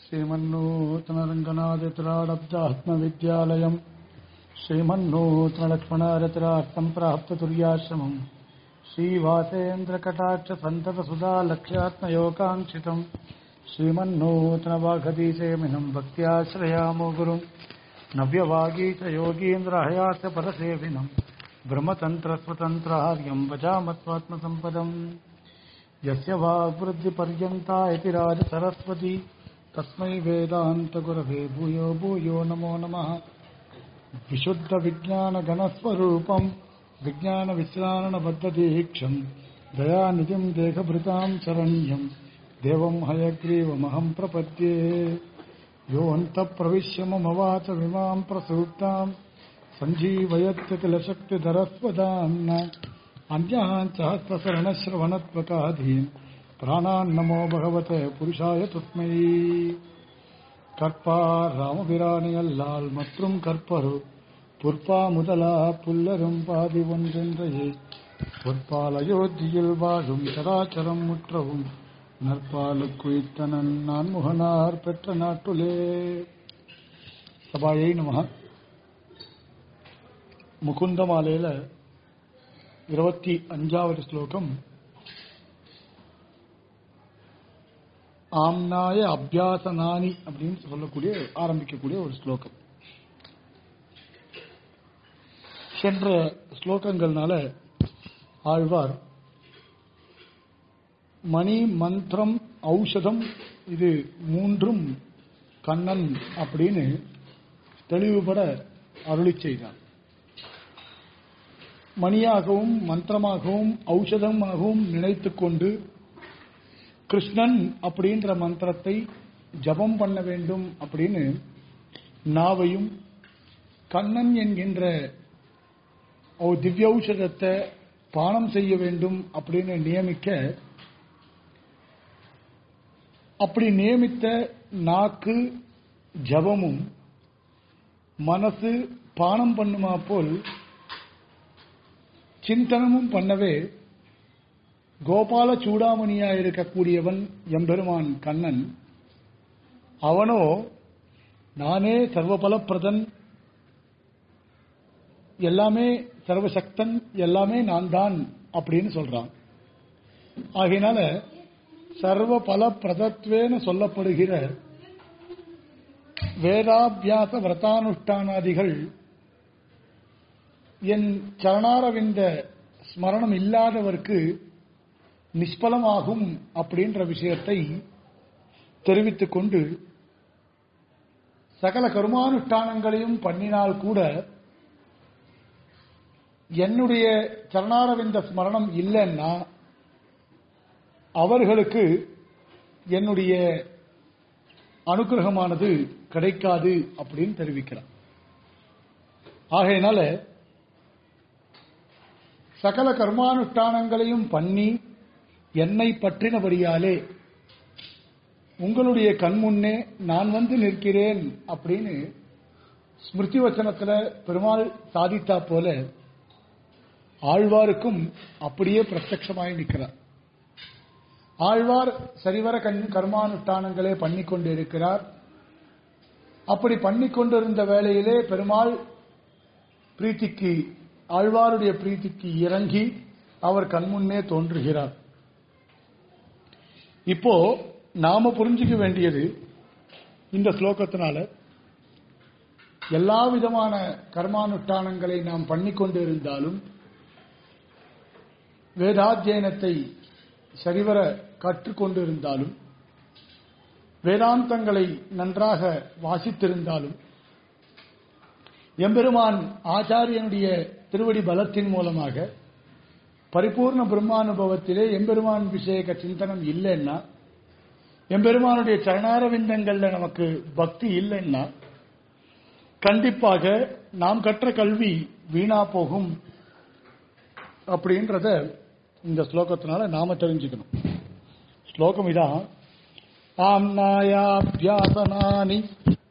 श्रीमन्नूतनरङ्गनादित्राडब्दात्मविद्यालयम् श्रीमन्नूतनलक्ष्मणारतिरार्थम् प्राप्ततुर्याश्रमम् श्रीवासेन्द्रकटाक्षसन्ततसुधा लक्ष्यात्मयोगाङ्क्षितम् श्रीमन्नूतनवाघदीसेमिनम् भक्त्याश्रयामो गुरुम् नव्यवागीच योगीन्द्रहयास्य परसेविनम् ब्रह्मतन्त्रस्वतन्त्रार्यम् भजामत्वात्मसम्पदम् यस्य वाग्वृद्धिपर्यन्ता इति राजसरस्वती तस्मै वेदान्तगुरवे भूयो भूयो नमो नमः विशुद्धविज्ञानगणस्वरूपम् विज्ञानविश्राणबद्धदीक्षम् दयानिधिम् देहभृताम् शरण्यम् देवम् हयग्रीवमहम् प्रपद्ये योऽन्तप्रविश्य मम वाचमिमाम् प्रसूक्ताम् सञ्जीवयत्य किल शक्तिधरस्वदान्न अन्यान् च हस्तशरणश्रवणत्वकाधीन् प्राणान्नमो भगवते पुरुषाय तस्मै கற்பார் ராமபிராணி அல்லால் மற்றும் கற்பரு புற்பா முதலா புல்லரும் பாதி ஒன்றென்றையே பொற்பால் அயோத்தியில் வாழும் சராச்சரம் முற்றவும் நற்பாலு குய்த்தனன் நான் முகனார் பெற்ற நாட்டுலே சபாயை நம முகுந்தமாலையில இருபத்தி அஞ்சாவது ஸ்லோகம் ஆம்னாய அபியாசனானி அப்படின்னு சொல்லக்கூடிய ஆரம்பிக்கக்கூடிய ஒரு ஸ்லோகம் சென்ற ஸ்லோகங்கள்னால ஆழ்வார் மணி மந்திரம் ஔஷதம் இது மூன்றும் கண்ணன் அப்படின்னு தெளிவுபட அருளி செய்தார் மணியாகவும் மந்திரமாகவும் ஔஷதமாகவும் நினைத்துக் கொண்டு கிருஷ்ணன் அப்படின்ற மந்திரத்தை ஜபம் பண்ண வேண்டும் அப்படின்னு நாவையும் கண்ணன் என்கின்ற திவ்யௌஷதத்தை பானம் செய்ய வேண்டும் அப்படின்னு நியமிக்க அப்படி நியமித்த நாக்கு ஜபமும் மனசு பானம் பண்ணுமா போல் சிந்தனமும் பண்ணவே கோபால சூடாமணியா இருக்கக்கூடியவன் எம்பெருமான் கண்ணன் அவனோ நானே சர்வபலப்பிரதன் எல்லாமே சர்வசக்தன் எல்லாமே நான் தான் அப்படின்னு சொல்றான் ஆகையினால சர்வ பல பிரதத்வேன சொல்லப்படுகிற வேதாபியாச விரதானுஷ்டானாதிகள் என் சரணாரவிந்த ஸ்மரணம் இல்லாதவர்க்கு நிஷ்பலமாகும் அப்படின்ற விஷயத்தை தெரிவித்துக் கொண்டு சகல கருமானுஷ்டானங்களையும் பண்ணினால் கூட என்னுடைய சரணாரவிந்த ஸ்மரணம் இல்லைன்னா அவர்களுக்கு என்னுடைய அனுகிரகமானது கிடைக்காது அப்படின்னு தெரிவிக்கிறார் ஆகையினால சகல கர்மானுஷ்டானங்களையும் பண்ணி என்னை பற்றினபடியாலே உங்களுடைய கண்முன்னே நான் வந்து நிற்கிறேன் அப்படின்னு ஸ்மிருதி வச்சனத்துல பெருமாள் சாதித்தா போல ஆழ்வாருக்கும் அப்படியே பிரத்யமாய் நிற்கிறார் ஆழ்வார் சரிவர கண் கர்மானுஷ்டானங்களே பண்ணி கொண்டு இருக்கிறார் அப்படி பண்ணி கொண்டிருந்த வேளையிலே பெருமாள் பிரீத்திக்கு ஆழ்வாருடைய பிரீத்திக்கு இறங்கி அவர் கண்முன்னே தோன்றுகிறார் இப்போ நாம புரிஞ்சுக்க வேண்டியது இந்த ஸ்லோகத்தினால எல்லா விதமான கர்மானுஷ்டானங்களை நாம் பண்ணிக்கொண்டு இருந்தாலும் வேதாத்தியனத்தை சரிவர கற்றுக்கொண்டு இருந்தாலும் வேதாந்தங்களை நன்றாக வாசித்திருந்தாலும் எம்பெருமான் ஆச்சாரியனுடைய திருவடி பலத்தின் மூலமாக பரிபூர்ண பிரம்மானுபவத்திலே எம்பெருமான் விஷயக சிந்தனம் இல்லைன்னா எம்பெருமானுடைய சரணாரவிந்தங்கள்ல நமக்கு பக்தி இல்லைன்னா கண்டிப்பாக நாம் கற்ற கல்வி வீணா போகும் அப்படின்றத இந்த ஸ்லோகத்தினால நாம தெரிஞ்சுக்கணும் ஸ்லோகம் இதான் ஆம்னாயாபியாசனானி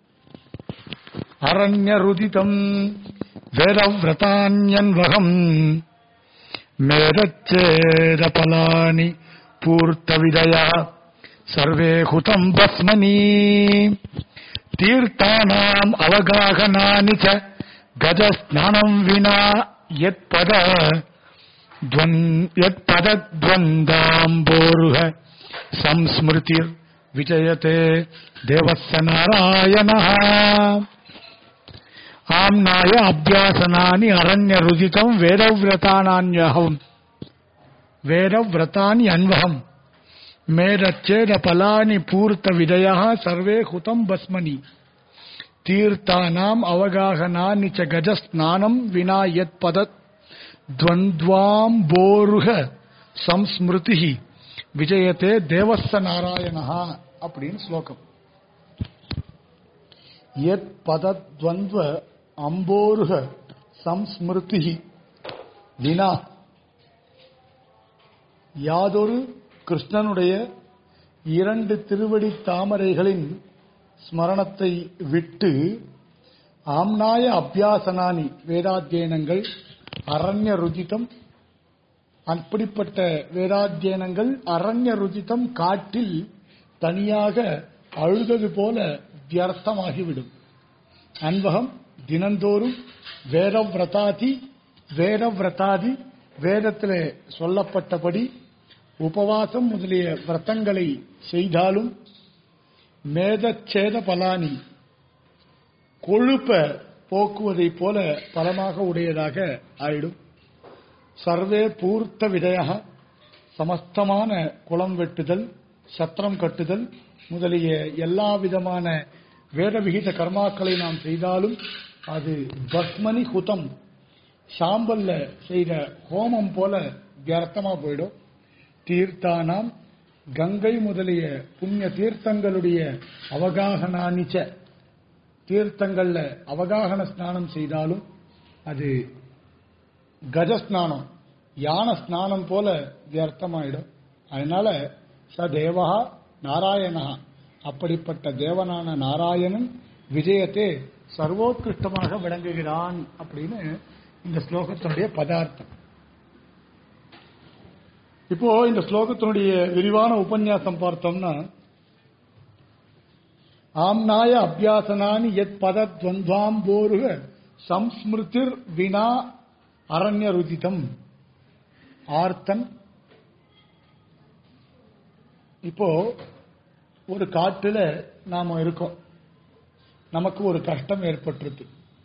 அரண்யருதிதம் வேதவிரதான்யன்வகம் மேதச்சேதபலானி பூர்த்தவிதயா सर्वे हुतम् भस्मनि तीर्थानाम् अवगाहनानि च गजस्नानम् विना यत्पद द्वन् यत्पदद्वन्द्वाम्बोरुह संस्मृतिर्विजयते देवस्य नारायणः आम्नाय अभ्यासनानि अरण्यरुदितम् वेदव्रतानान्यहम् वेदव्रतानि अन्वहम् मेरच्छेदफलानि पूर्तविदयः सर्वे हुतम् भस्मनि तीर्थानाम् अवगाहनानि च गजस्नानम् विना यत्पदत् द्वन्द्वाம்போருக சம்ஸ்மிருதி விஜயத்தே தேவஸ்த நாராயணா அப்படின்னு ஸ்லோகம் யத் பதத்வந்த்வ அம்போருக சம்ஸ்மிருதி வினா யாதொரு கிருஷ்ணனுடைய இரண்டு திருவடி தாமரைகளின் ஸ்மரணத்தை விட்டு ஆம்னாய அபியாசனானி வேதாத்தியனங்கள் அரண்ய ருஜிதம் அப்படிப்பட்ட வேதாத்தியனங்கள் அரண்ய ருஜிதம் காட்டில் தனியாக அழுதது போல வியர்த்தமாகிவிடும் அன்பகம் தினந்தோறும் வேதவிரதாதி வேதவிரதாதி வேதத்தில் சொல்லப்பட்டபடி உபவாசம் முதலிய விரதங்களை செய்தாலும் மேதச்சேத பலானி கொழுப்ப போக்குவதைப் போல பலமாக உடையதாக ஆயிடும் சர்வே பூர்த்த விதையாக சமஸ்தமான குளம் வெட்டுதல் சத்திரம் கட்டுதல் முதலிய எல்லா விதமான வேத விகித கர்மாக்களை நாம் செய்தாலும் அது பஸ்மனி ஹுதம் சாம்பல்ல செய்த ஹோமம் போல வியர்த்தமா போயிடும் தீர்த்தானாம் கங்கை முதலிய புண்ணிய தீர்த்தங்களுடைய அவகாகனானிச்ச தீர்த்தங்கள்ல அவகாகன ஸ்நானம் செய்தாலும் அது கஜஸ்நானம் யான ஸ்நானம் போல வியர்த்தமாயிடும் அதனால ச தேவா நாராயணா அப்படிப்பட்ட தேவனான நாராயணன் விஜயத்தை சர்வோத்கிருஷ்டமாக விளங்குகிறான் அப்படின்னு இந்த ஸ்லோகத்தினுடைய பதார்த்தம் இப்போ இந்த ஸ்லோகத்தினுடைய விரிவான உபன்யாசம் பார்த்தோம்னா ஆம்னாய அபியாசனானி எத் பத துவந்தாம்போருக சம்ஸ்மிருதிர் வினா அரண்ய ருதிதம் ஆர்த்தன் இப்போ ஒரு காட்டுல நாம இருக்கோம் நமக்கு ஒரு கஷ்டம் ஏற்பட்டிருக்கு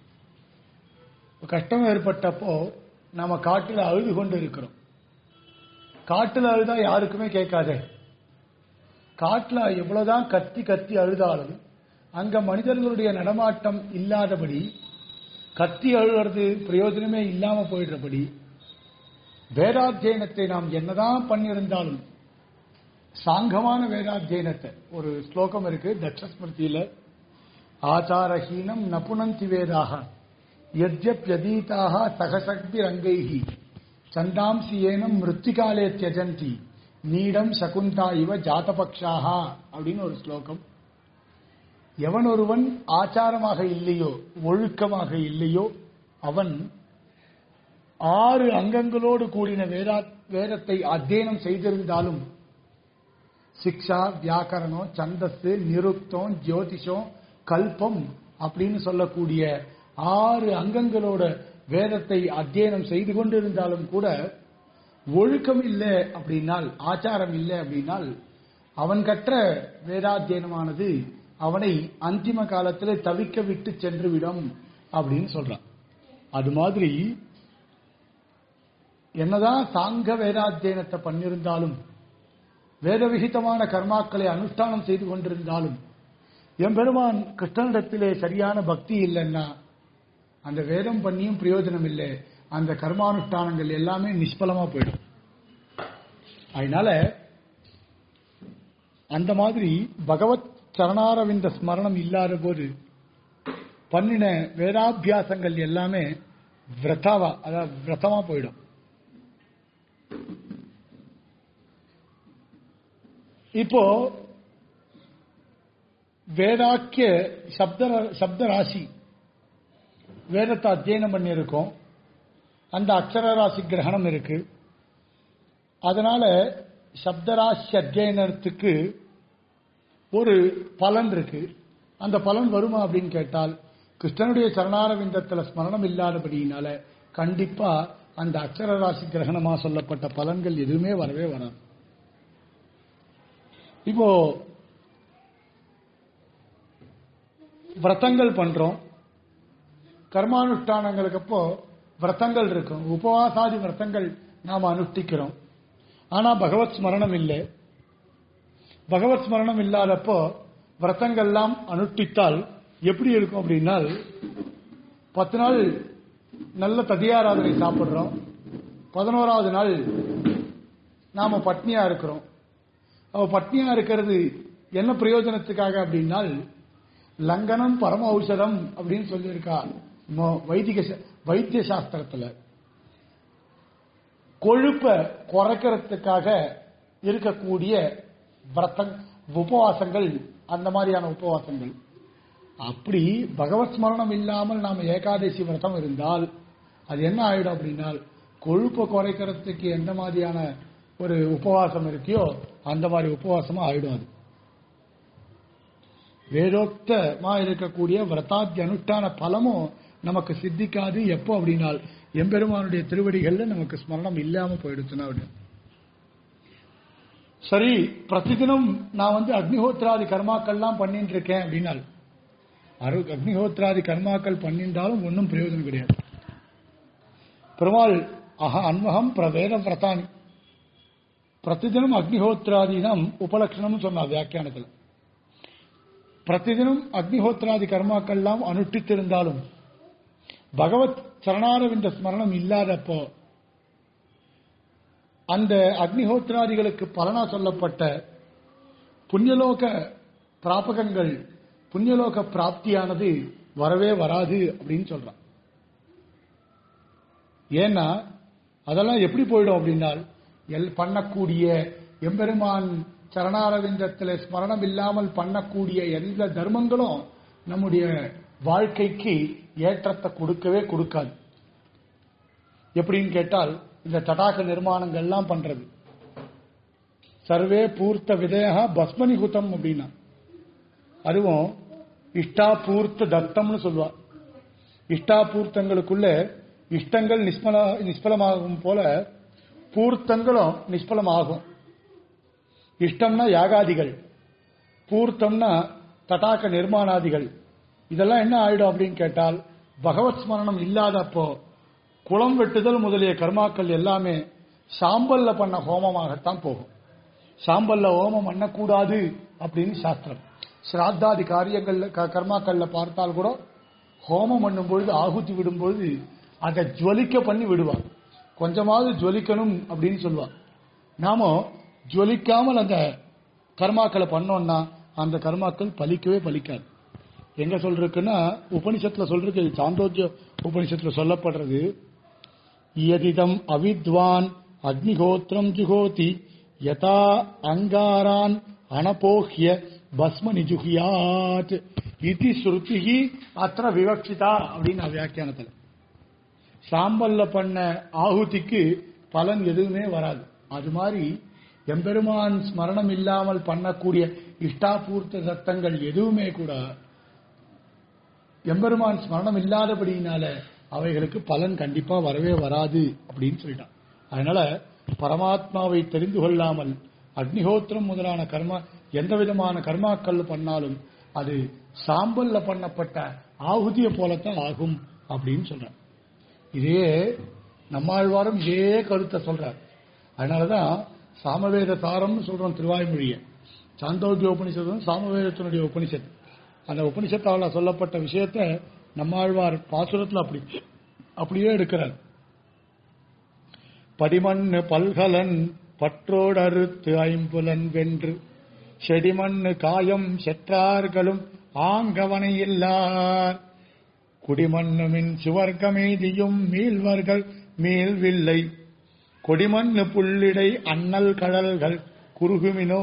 கஷ்டம் ஏற்பட்டப்போ நாம காட்டுல அழுது கொண்டு இருக்கிறோம் காட்டுல அழுதா யாருக்குமே கேட்காதே காட்டுல எவ்வளவுதான் கத்தி கத்தி அழுதாலும் அங்க மனிதர்களுடைய நடமாட்டம் இல்லாதபடி கத்தி அழுகிறது பிரயோஜனமே இல்லாம போயிடுறபடி வேதாத்தியனத்தை நாம் என்னதான் பண்ணியிருந்தாலும் சாங்கமான வேதாத்தியனத்தை ஒரு ஸ்லோகம் இருக்கு தட்சஸ்மிருதியில ஆச்சாரஹீனம் நபுனந்தி வேதாக யத்யப்யதீதாக சகசக்தி ரங்கைஹி சந்தாம்சி ஏனம் மிருத்திகாலே தியஜந்தி நீடம் சகுந்தா இவ ஜாதபக்ஷாக அப்படின்னு ஒரு ஸ்லோகம் எவன் ஒருவன் ஆச்சாரமாக இல்லையோ ஒழுக்கமாக இல்லையோ அவன் ஆறு அங்கங்களோடு கூடின வேதா வேதத்தை அத்தியனம் செய்திருந்தாலும் சிக்ஷா வியாக்கரணம் சந்தஸ் நிருக்தம் ஜோதிஷம் கல்பம் அப்படின்னு சொல்லக்கூடிய ஆறு அங்கங்களோட வேதத்தை அத்தியனம் செய்து கொண்டிருந்தாலும் கூட ஒழுக்கம் இல்லை அப்படின்னால் ஆச்சாரம் இல்லை அப்படின்னால் அவன் கற்ற வேதாத்தியனமானது அவனை அந்திம காலத்தில் தவிக்க விட்டு சென்று விடும் அப்படின்னு சொல்றான் அது மாதிரி என்னதான் சாங்க வேதாத்தியனத்தை பண்ணிருந்தாலும் வேதவிகிதமான கர்மாக்களை அனுஷ்டானம் செய்து கொண்டிருந்தாலும் எம்பெருமான் கிருஷ்ணனிடத்திலே சரியான பக்தி இல்லைன்னா அந்த வேதம் பண்ணியும் பிரயோஜனம் இல்லை அந்த கர்மானுஷ்டானங்கள் எல்லாமே நிஷ்பலமா போயிடும் அதனால அந்த மாதிரி பகவத் சரணாரவிந்த ஸ்மரணம் இல்லாத போது பண்ணின வேதாபியாசங்கள் எல்லாமே விரதாவா அதாவது விரதமா போயிடும் இப்போ வேதாக்கிய சப்த சப்த ராசி வேதத்தை அத்தியனம் பண்ணியிருக்கோம் அந்த அக்ஷர ராசி கிரகணம் இருக்கு அதனால சப்தராசி அத்தியனத்துக்கு ஒரு பலன் இருக்கு அந்த பலன் வருமா அப்படின்னு கேட்டால் கிருஷ்ணனுடைய சரணாரவிந்தத்தில் ஸ்மரணம் இல்லாதபடியினால கண்டிப்பா அந்த அக்ஷர ராசி கிரகணமா சொல்லப்பட்ட பலன்கள் எதுவுமே வரவே வராது இப்போ விரதங்கள் பண்றோம் கர்மானுஷ்டானங்களுக்கு அப்போ விரதங்கள் இருக்கும் உபவாசாதி விரதங்கள் நாம் அனுஷ்டிக்கிறோம் ஆனா பகவத் ஸ்மரணம் இல்லை பகவத் ஸ்மரணம் இல்லாதப்போ விரதங்கள்லாம் அனுஷ்டித்தால் எப்படி இருக்கும் அப்படின்னால் பத்து நாள் நல்ல ததியாராதனை சாப்பிடுறோம் பதினோராவது நாள் நாம பட்னியா இருக்கிறோம் அவ பட்னியா இருக்கிறது என்ன பிரயோஜனத்துக்காக அப்படின்னால் லங்கனம் பரம ஔஷதம் அப்படின்னு சொல்லியிருக்கா மோ- வைதிக ச- வைத்திய சாஸ்திரத்துல கொழுப்பை குறைக்கிறதுக்காக இருக்கக்கூடிய விரதங் உபவாசங்கள் அந்த மாதிரியான உபவாசங்கள் அப்படி பகவத் ஸ்மரணம் இல்லாமல் நாம ஏகாதசி விரதம் இருந்தால் அது என்ன ஆயிடும் அப்படின்னால் கொழுப்பை குறைக்கிறதுக்கு எந்த மாதிரியான ஒரு உபவாசம் இருக்கியோ அந்த மாதிரி உபவாசமா ஆயிடும் அது வேதோக்தமா இருக்கக்கூடிய விரதாத்தி அனுஷ்டான பலமும் நமக்கு சித்திக்காது எப்போ அப்படின்னால் எம்பெருமானுடைய திருவடிகள்ல நமக்கு ஸ்மரணம் இல்லாம போயிடுச்சுன்னா அப்படி சரி பிரதிதினம் நான் வந்து அக்னிஹோத்ராதி கர்மாக்கள்லாம் பண்ணிட்டு இருக்கேன் அப்படின்னால் அரு அக்னிஹோத்ராதி கர்மாக்கள் பண்ணிட்டாலும் ஒன்றும் பிரயோஜனம் கிடையாது பெருமாள் அஹ அன்வகம் பிரவேத பிரதானி பிரதிதினம் அக்னிஹோத்ராதீனம் உபலட்சணம் சொன்னார் வியாக்கியானத்தில் பிரதிதினம் அக்னிஹோத்ராதி கர்மாக்கள்லாம் அனுஷ்டித்திருந்தாலும் பகவத் சரணாரவிந்த ஸ்மரணம் இல்லாதப்போ அந்த அக்னிஹோத்ராதிகளுக்கு பலனா சொல்லப்பட்ட புண்ணியலோக பிராபகங்கள் புண்ணியலோக பிராப்தியானது வரவே வராது அப்படின்னு சொல்றான் ஏன்னா அதெல்லாம் எப்படி போயிடும் அப்படின்னால் எல் பண்ணக்கூடிய எம்பெருமான் சரணாரவிந்தத்தில் ஸ்மரணம் இல்லாமல் பண்ணக்கூடிய எந்த தர்மங்களும் நம்முடைய வாழ்க்கைக்கு ஏற்றத்தை கொடுக்கவே கொடுக்காது எப்படின்னு கேட்டால் இந்த தடாக நிர்மாணங்கள்லாம் பண்றது சர்வே பூர்த்த விதேக பஸ்மனிகுதம் அப்படின்னா அதுவும் இஷ்டா பூர்த்த தத்தம்னு சொல்லுவா இஷ்டா பூர்த்தங்களுக்குள்ள இஷ்டங்கள் நிஷ்பல நிஷ்பலமாகும் போல பூர்த்தங்களும் நிஷ்பலமாகும் இஷ்டம்னா யாகாதிகள் பூர்த்தம்னா தடாக நிர்மாணாதிகள் இதெல்லாம் என்ன ஆயிடும் அப்படின்னு கேட்டால் பகவத் ஸ்மரணம் இல்லாதப்போ குளம் வெட்டுதல் முதலிய கர்மாக்கள் எல்லாமே சாம்பல்ல பண்ண ஹோமமாகத்தான் போகும் சாம்பல்ல ஹோமம் பண்ணக்கூடாது அப்படின்னு சாஸ்திரம் ஸ்ராத்தாதி காரியங்கள்ல க- கர்மாக்கள்ல பார்த்தால் கூட ஹோமம் பண்ணும் பொழுது ஆகுதி விடும் பொழுது அதை ஜுவலிக்க பண்ணி விடுவான் கொஞ்சமாவது ஜுவலிக்கணும் அப்படின்னு சொல்லுவான் நாம ஜுவலிக்காமல் அந்த கர்மாக்களை பண்ணோம்னா அந்த கர்மாக்கள் பலிக்கவே பலிக்காது எங்க சொல்றதுன்னா உபனிஷத்துல சொல்றது சாந்தோக்கிய உபனிஷத்துல சொல்லப்படுறது யதிதம் அவித்வான் அக்னிஹோத்திரம் ஜுகோதி யதா அங்காரான் அனபோஹ்ய பஸ்ம நிஜுகியாத் இது ஸ்ருதிஹி அത്ര விவக்ஷிதா அப்படின்னு வியாக்கியானத்துல சாம்பல்ல பண்ண ஆகுதிக்கு பலன் எதுவுமே வராது அது மாதிரி எம்பெருமான் ஸ்மரணம் இல்லாமல் பண்ணக்கூடிய இஷ்டாபூர்த்த சத்தங்கள் எதுவுமே கூட எம்பெருமான் ஸ்மரணம் இல்லாதபடியினால அவைகளுக்கு பலன் கண்டிப்பா வரவே வராது அப்படின்னு சொல்லிட்டான் அதனால பரமாத்மாவை தெரிந்து கொள்ளாமல் அக்னிஹோத்திரம் முதலான கர்மா எந்த விதமான கர்மாக்கள் பண்ணாலும் அது சாம்பல்ல பண்ணப்பட்ட ஆகுதியை போலத்தான் ஆகும் அப்படின்னு சொல்றான் இதே நம்மாழ்வாரும் இதே கருத்தை சொல்றார் அதனாலதான் சாமவேத சாரம்னு சொல்றோம் திருவாய்மொழியை சாந்தோக்கிய உபனிஷத்தும் சாமவேதத்தினுடைய உபனிஷத் அந்த உபனிஷத்தால சொல்லப்பட்ட விஷயத்தை நம்மாழ்வார் பாசுரத்தில் அப்படி அப்படியே எடுக்கிறார் படிமண்ணு பல்கலன் பற்றோடறுத்து ஐம்புலன் வென்று செடிமண்ணு காயம் செற்றார்களும் ஆங்கவனை இல்லார் குடிமண்ணுமின் சுவர்க்கமேதியும் மீள்வர்கள் மீள்வில்லை கொடிமண்ணு புள்ளிடை அண்ணல் கடல்கள் குறுகுமினோ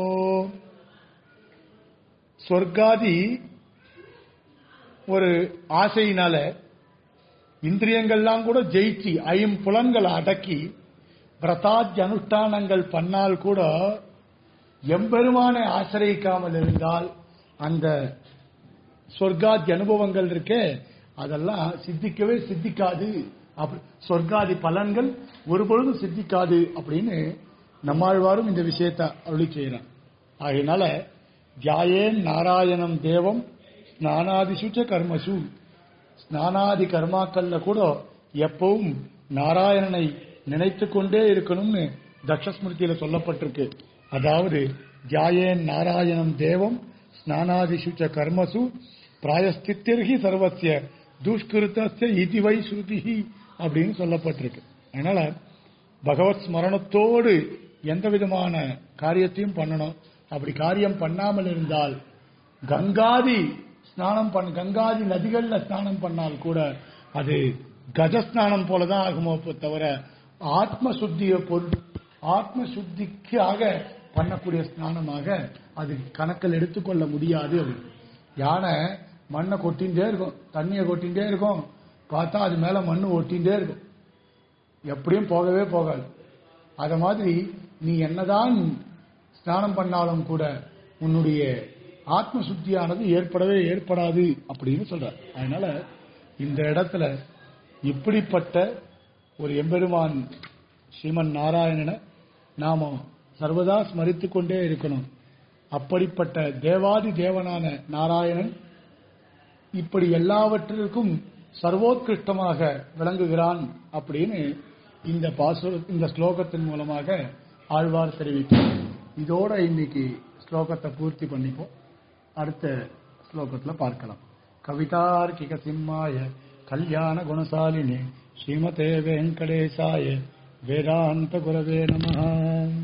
சொர்க்காதி ஒரு ஆசையினால இந்திரியங்கள்லாம் கூட ஜெயிச்சு ஐம்புலன்களை அடக்கி விரதாத்தி அனுஷ்டானங்கள் பண்ணால் கூட எம்பெருமானை ஆசிரியிக்காமல் இருந்தால் அந்த சொர்க்காதி அனுபவங்கள் இருக்கே அதெல்லாம் சித்திக்கவே சித்திக்காது அப்படி சொர்க்காதி பலன்கள் ஒருபொழுதும் சித்திக்காது அப்படின்னு நம்மாழ்வாரும் இந்த விஷயத்தை அருளி செய்யறான் ஆகையினால தியாயேன் நாராயணம் தேவம் ஸ்நானாதிசுச்ச கர்மசு ஸ்நானாதி கர்மாக்கள்ல கூட எப்பவும் நாராயணனை நினைத்து கொண்டே இருக்கணும்னு தக்ஷஸ்மிருதியில சொல்லப்பட்டிருக்கு அதாவது தியாயேன் நாராயணம் தேவம் ஸ்நானாதிசுச்ச கர்மசு பிராயஸ்தித்திர்ஹி சர்வசிய துஷ்கிருத்தஸ்ய இதுவை ஸ்ருதிஹி அப்படின்னு சொல்லப்பட்டிருக்கு அதனால பகவத் ஸ்மரணத்தோடு எந்த விதமான காரியத்தையும் பண்ணணும் அப்படி காரியம் பண்ணாமல் இருந்தால் கங்காதி ஸ்நானம் பண்ண கங்காதி நதிகள்ல ஸ்நானம் பண்ணால் கூட அது கஜஸ்நானம் போலதான் ஆகுமோ தவிர ஆத்ம சுத்திய பொருள் ஆத்ம சுத்திக்காக பண்ணக்கூடிய ஸ்நானமாக அது கணக்கில் எடுத்துக்கொள்ள முடியாது அது யானை மண்ணை கொட்டின்றே இருக்கும் தண்ணியை கொட்டின்றே இருக்கும் பார்த்தா அது மேல மண்ணு ஒட்டின்றே இருக்கும் எப்படியும் போகவே போகாது அத மாதிரி நீ என்னதான் ஸ்நானம் பண்ணாலும் கூட உன்னுடைய ஆத்ம சுத்தியானது ஏற்படவே ஏற்படாது அப்படின்னு சொல்றார் அதனால இந்த இடத்துல இப்படிப்பட்ட ஒரு எம்பெருமான் ஸ்ரீமன் நாராயணனை நாம சர்வதா ஸ்மரித்து கொண்டே இருக்கணும் அப்படிப்பட்ட தேவாதி தேவனான நாராயணன் இப்படி எல்லாவற்றிற்கும் சர்வோத்கிருஷ்டமாக விளங்குகிறான் அப்படின்னு இந்த பாசு இந்த ஸ்லோகத்தின் மூலமாக ஆழ்வார் தெரிவித்தார் இதோட இன்னைக்கு ஸ்லோகத்தை பூர்த்தி பண்ணிப்போம் அடுத்த ஸ்லோகத்துல பார்க்கலாம் கவிதார்க்கிக சிம்மாய கல்யாண குணசாலினி ஸ்ரீமதே வெங்கடேசாய வேதாந்த குரவே நமஹ